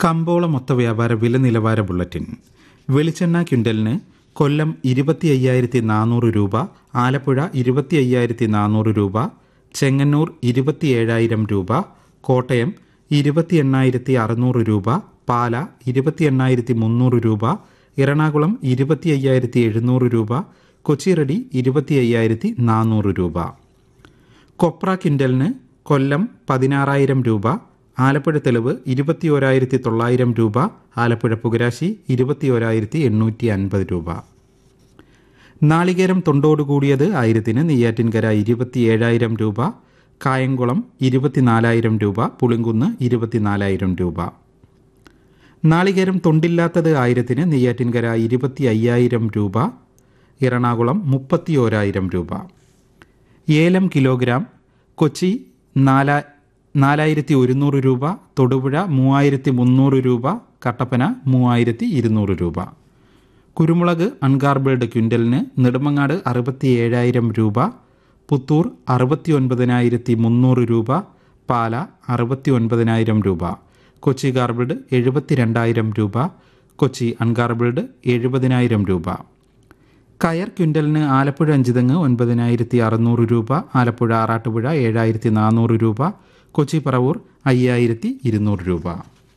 കമ്പോള മൊത്ത വ്യാപാര വില നിലവാര ബുള്ളറ്റിൻ വെളിച്ചെണ്ണ ക്വിൻ്റലിന് കൊല്ലം ഇരുപത്തി അയ്യായിരത്തി നാനൂറ് രൂപ ആലപ്പുഴ ഇരുപത്തി അയ്യായിരത്തി നാനൂറ് രൂപ ചെങ്ങന്നൂർ ഇരുപത്തി ഏഴായിരം രൂപ കോട്ടയം ഇരുപത്തി എണ്ണായിരത്തി അറുന്നൂറ് രൂപ പാല ഇരുപത്തി എണ്ണായിരത്തി മുന്നൂറ് രൂപ എറണാകുളം ഇരുപത്തി അയ്യായിരത്തി എഴുന്നൂറ് രൂപ കൊച്ചിറടി ഇരുപത്തി അയ്യായിരത്തി നാനൂറ് രൂപ കൊപ്ര ക്വിൻ്റലിന് കൊല്ലം പതിനാറായിരം രൂപ ആലപ്പുഴ തെളിവ് ഇരുപത്തി ഓരായിരത്തി തൊള്ളായിരം രൂപ ആലപ്പുഴ പുകരാശി ഇരുപത്തി ഓരായിരത്തി എണ്ണൂറ്റി അൻപത് രൂപ നാളികേരം തൊണ്ടോട് കൂടിയത് ആയിരത്തിന് നെയ്യാറ്റിൻകര ഇരുപത്തി ഏഴായിരം രൂപ കായംകുളം ഇരുപത്തിനാലായിരം രൂപ പുളിങ്കുന്ന് ഇരുപത്തിനാലായിരം രൂപ നാളികേരം തൊണ്ടില്ലാത്തത് ആയിരത്തിന് നെയ്യാറ്റിൻകര ഇരുപത്തി അയ്യായിരം രൂപ എറണാകുളം മുപ്പത്തി ഓരായിരം രൂപ ഏലം കിലോഗ്രാം കൊച്ചി നാലാ നാലായിരത്തി ഒരുന്നൂറ് രൂപ തൊടുപുഴ മൂവായിരത്തി മുന്നൂറ് രൂപ കട്ടപ്പന മൂവായിരത്തി ഇരുന്നൂറ് രൂപ കുരുമുളക് അൺഗാർബിൾഡ് ക്വിൻ്റലിന് നെടുമങ്ങാട് അറുപത്തി ഏഴായിരം രൂപ പുത്തൂർ അറുപത്തി ഒൻപതിനായിരത്തി മുന്നൂറ് രൂപ പാല അറുപത്തി ഒൻപതിനായിരം രൂപ കൊച്ചി ഗാർബിൾഡ് എഴുപത്തി രണ്ടായിരം രൂപ കൊച്ചി അൺഗാർബിൾഡ് എഴുപതിനായിരം രൂപ കയർ ക്വിൻ്റലിന് ആലപ്പുഴ അഞ്ചുതെങ്ങ് ഒൻപതിനായിരത്തി അറുന്നൂറ് രൂപ ആലപ്പുഴ ആറാട്ടുപുഴ ഏഴായിരത്തി നാനൂറ് രൂപ കൊച്ചി പറവൂർ അയ്യായിരത്തി ഇരുന്നൂറ് രൂപ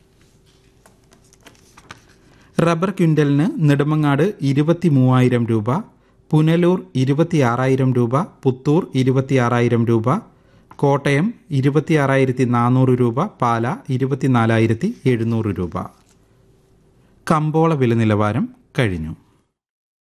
റബ്ബർ ക്വിൻ്റലിന് നെടുമങ്ങാട് ഇരുപത്തി മൂവായിരം രൂപ പുനലൂർ ഇരുപത്തി ആറായിരം രൂപ പുത്തൂർ ഇരുപത്തി ആറായിരം രൂപ കോട്ടയം ഇരുപത്തി ആറായിരത്തി നാനൂറ് രൂപ പാല ഇരുപത്തി നാലായിരത്തി എഴുന്നൂറ് രൂപ കമ്പോള വില നിലവാരം കഴിഞ്ഞു